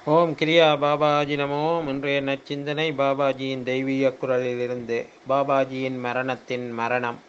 ஓம் கிரியா பாபாஜி நமோ இன்றைய நச்சிந்தனை பாபாஜியின் தெய்வீக குரலிலிருந்து பாபாஜியின் மரணத்தின் மரணம்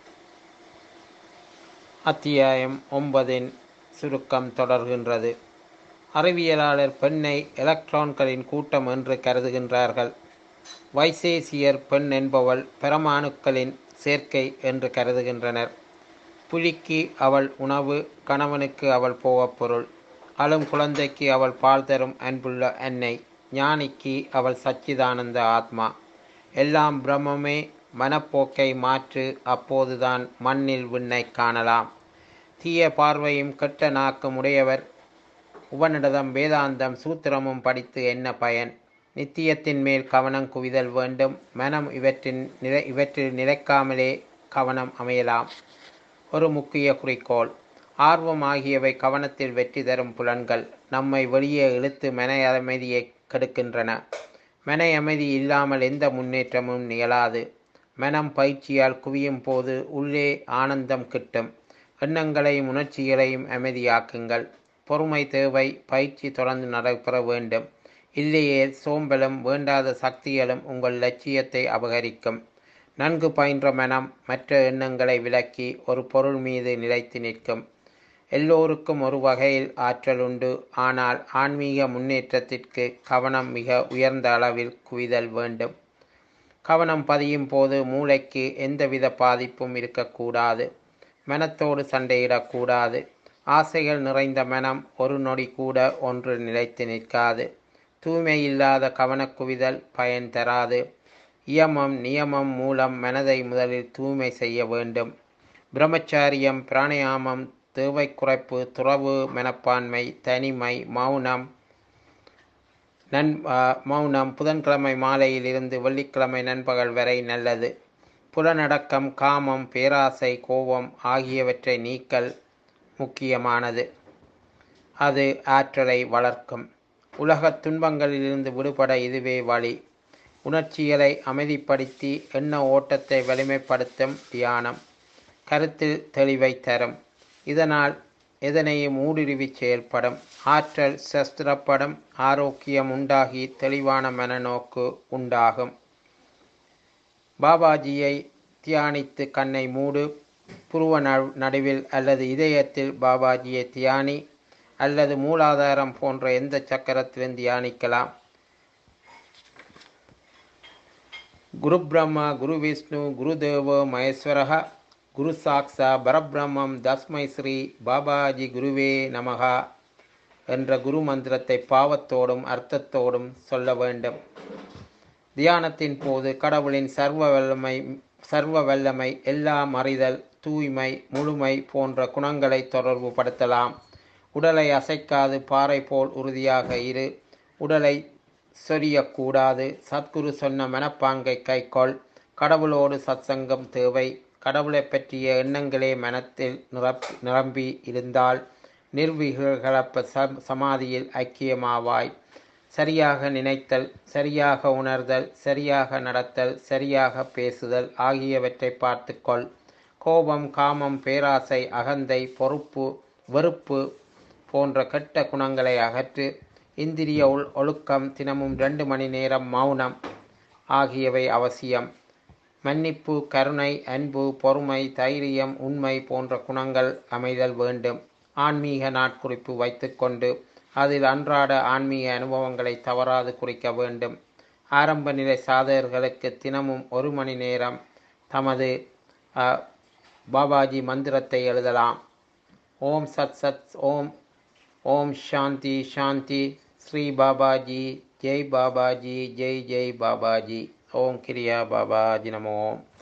அத்தியாயம் ஒன்பதின் சுருக்கம் தொடர்கின்றது அறிவியலாளர் பெண்ணை எலக்ட்ரான்களின் கூட்டம் என்று கருதுகின்றார்கள் வைசேசியர் பெண் என்பவள் பரமாணுக்களின் சேர்க்கை என்று கருதுகின்றனர் புலிக்கு அவள் உணவு கணவனுக்கு அவள் போகப்பொருள் அழும் குழந்தைக்கு அவள் பால் தரும் அன்புள்ள அன்னை ஞானிக்கு அவள் சச்சிதானந்த ஆத்மா எல்லாம் பிரம்மமே மனப்போக்கை மாற்று அப்போதுதான் மண்ணில் விண்ணை காணலாம் தீய பார்வையும் கெட்ட நாக்கும் உடையவர் உபனிடதம் வேதாந்தம் சூத்திரமும் படித்து என்ன பயன் நித்தியத்தின் மேல் கவனம் குவிதல் வேண்டும் மனம் இவற்றின் நிலை இவற்றில் நிலைக்காமலே கவனம் அமையலாம் ஒரு முக்கிய குறிக்கோள் ஆர்வம் ஆகியவை கவனத்தில் வெற்றி தரும் புலன்கள் நம்மை வெளியே இழுத்து மன அமைதியை கெடுக்கின்றன மன அமைதி இல்லாமல் எந்த முன்னேற்றமும் நிகழாது மனம் பயிற்சியால் குவியும் போது உள்ளே ஆனந்தம் கிட்டும் எண்ணங்களையும் உணர்ச்சிகளையும் அமைதியாக்குங்கள் பொறுமை தேவை பயிற்சி தொடர்ந்து நடைபெற வேண்டும் இல்லையே சோம்பலும் வேண்டாத சக்திகளும் உங்கள் லட்சியத்தை அபகரிக்கும் நன்கு பயின்ற மனம் மற்ற எண்ணங்களை விலக்கி ஒரு பொருள் மீது நிலைத்து நிற்கும் எல்லோருக்கும் ஒரு வகையில் ஆற்றல் உண்டு ஆனால் ஆன்மீக முன்னேற்றத்திற்கு கவனம் மிக உயர்ந்த அளவில் குவிதல் வேண்டும் கவனம் பதியும் போது மூளைக்கு எந்தவித பாதிப்பும் இருக்கக்கூடாது மனத்தோடு சண்டையிடக்கூடாது ஆசைகள் நிறைந்த மனம் ஒரு நொடி கூட ஒன்று நிலைத்து நிற்காது தூய்மை இல்லாத கவனக்குவிதல் பயன் தராது இயமம் நியமம் மூலம் மனதை முதலில் தூய்மை செய்ய வேண்டும் பிரம்மச்சாரியம் பிராணயாமம் தேவை குறைப்பு துறவு மனப்பான்மை தனிமை மௌனம் நன் மௌனம் புதன்கிழமை மாலையில் இருந்து வெள்ளிக்கிழமை நண்பகல் வரை நல்லது புலனடக்கம் காமம் பேராசை கோபம் ஆகியவற்றை நீக்கல் முக்கியமானது அது ஆற்றலை வளர்க்கும் உலகத் துன்பங்களிலிருந்து விடுபட இதுவே வழி உணர்ச்சிகளை அமைதிப்படுத்தி எண்ண ஓட்டத்தை வலிமைப்படுத்தும் தியானம் கருத்தில் தெளிவை தரும் இதனால் எதனையும் ஊடுருவி செயல்படும் ஆற்றல் சஸ்திரப்படும் ஆரோக்கியம் உண்டாகி தெளிவான மனநோக்கு உண்டாகும் பாபாஜியை தியானித்து கண்ணை மூடு புருவ நடுவில் அல்லது இதயத்தில் பாபாஜியை தியானி அல்லது மூலாதாரம் போன்ற எந்த சக்கரத்திலும் தியானிக்கலாம் குரு பிரம்மா குரு விஷ்ணு குரு தேவோ மகேஸ்வரக குரு சாக்ஷா பரபிரம்மம் தஸ்மை ஸ்ரீ பாபாஜி குருவே நமகா என்ற குரு மந்திரத்தை பாவத்தோடும் அர்த்தத்தோடும் சொல்ல வேண்டும் தியானத்தின் போது கடவுளின் சர்வ வல்லமை சர்வ வல்லமை எல்லாம் அறிதல் தூய்மை முழுமை போன்ற குணங்களை தொடர்பு படுத்தலாம் உடலை அசைக்காது பாறை போல் உறுதியாக இரு உடலை சொரியக்கூடாது சத்குரு சொன்ன மனப்பாங்கை கைக்கொள் கடவுளோடு சத்சங்கம் தேவை கடவுளை பற்றிய எண்ணங்களே மனத்தில் நிரப்பி நிரம்பி இருந்தால் நிர்விகலப்ப சமாதியில் ஐக்கியமாவாய் சரியாக நினைத்தல் சரியாக உணர்தல் சரியாக நடத்தல் சரியாக பேசுதல் ஆகியவற்றை பார்த்துக்கொள் கோபம் காமம் பேராசை அகந்தை பொறுப்பு வெறுப்பு போன்ற கெட்ட குணங்களை அகற்று இந்திரிய ஒழுக்கம் தினமும் ரெண்டு மணி நேரம் மௌனம் ஆகியவை அவசியம் மன்னிப்பு கருணை அன்பு பொறுமை தைரியம் உண்மை போன்ற குணங்கள் அமைதல் வேண்டும் ஆன்மீக நாட்குறிப்பு வைத்துக்கொண்டு அதில் அன்றாட ஆன்மீக அனுபவங்களை தவறாது குறிக்க வேண்டும் ஆரம்ப நிலை சாதகர்களுக்கு தினமும் ஒரு மணி நேரம் தமது பாபாஜி மந்திரத்தை எழுதலாம் ஓம் சத் சத் ஓம் ஓம் சாந்தி சாந்தி ஸ்ரீ பாபாஜி ஜெய் பாபாஜி ஜெய் ஜெய் பாபாஜி ஓம் கிரியா பாபாஜி நமோ